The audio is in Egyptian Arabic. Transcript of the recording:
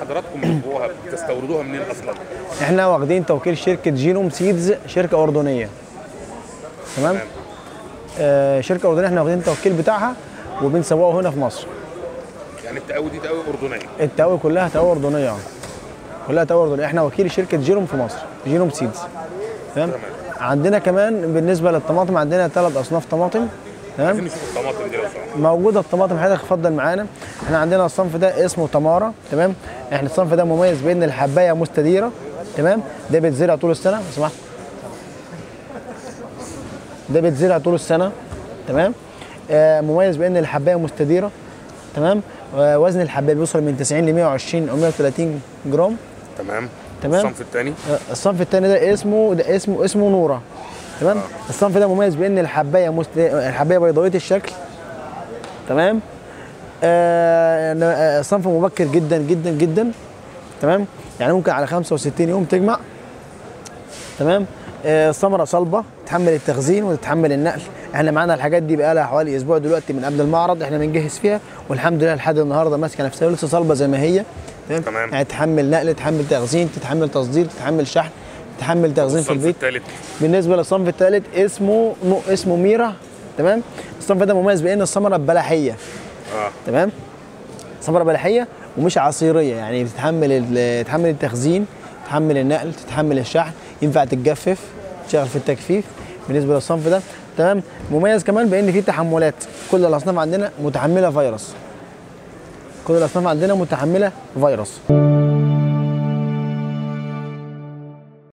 حضراتكم بتبيعوها بتستوردوها منين اصلا؟ احنا واخدين توكيل شركه جينوم سيدز شركه اردنيه تمام تمام. آه شركه اردنيه احنا واخدين التوكيل بتاعها وبنسوقه هنا في مصر يعني التقاوي دي تقاوي اردنيه التقاوي كلها تقاوي اردنيه اه كلها تقاوي اردنيه احنا وكيل شركه جينوم في مصر جينوم سيدز تمام تمام. عندنا كمان بالنسبه للطماطم عندنا ثلاث اصناف طماطم تمام عايزين نشوف الطماطم دي لو سمحت موجوده الطماطم حضرتك اتفضل معانا احنا عندنا الصنف ده اسمه تمارا تمام احنا الصنف ده مميز بان الحبايه مستديره تمام ده بيتزرع طول السنه لو سمحت ده بيتزرع طول السنه تمام آه مميز بان الحبايه مستديره تمام آه وزن الحبايه بيوصل من 90 ل 120 او 130 جرام تمام تمام. الصنف الثاني آه، الصنف الثاني ده اسمه ده اسمه اسمه نوره تمام الصنف ده مميز بان الحبايه مست... الحبايه بيضاويه الشكل تمام آه آه، صنف مبكر جدا جدا جدا تمام يعني ممكن على 65 يوم تجمع تمام آه، ثمره صلبه تتحمل التخزين وتتحمل النقل احنا معانا الحاجات دي بقى لها حوالي اسبوع دلوقتي من قبل المعرض احنا بنجهز فيها والحمد لله لحد النهارده ماسكه نفسها ولسه صلبه زي ما هي تمام تمام. يعني تتحمل نقل تتحمل تخزين تتحمل تصدير تتحمل شحن تتحمل تخزين في الصنف البيت الثالث بالنسبه للصنف الثالث اسمه نو- اسمه ميرا تمام الصنف ده مميز بان الثمره بلحيه اه تمام ثمره بلحيه ومش عصيريه يعني بتتحمل ال- تتحمل التخزين تتحمل النقل تتحمل الشحن ينفع تتجفف تشتغل في التجفيف بالنسبه للصنف ده تمام مميز كمان بان فيه تحملات كل الاصناف عندنا متحمله فيروس كل الاصناف عندنا متحمله فيروس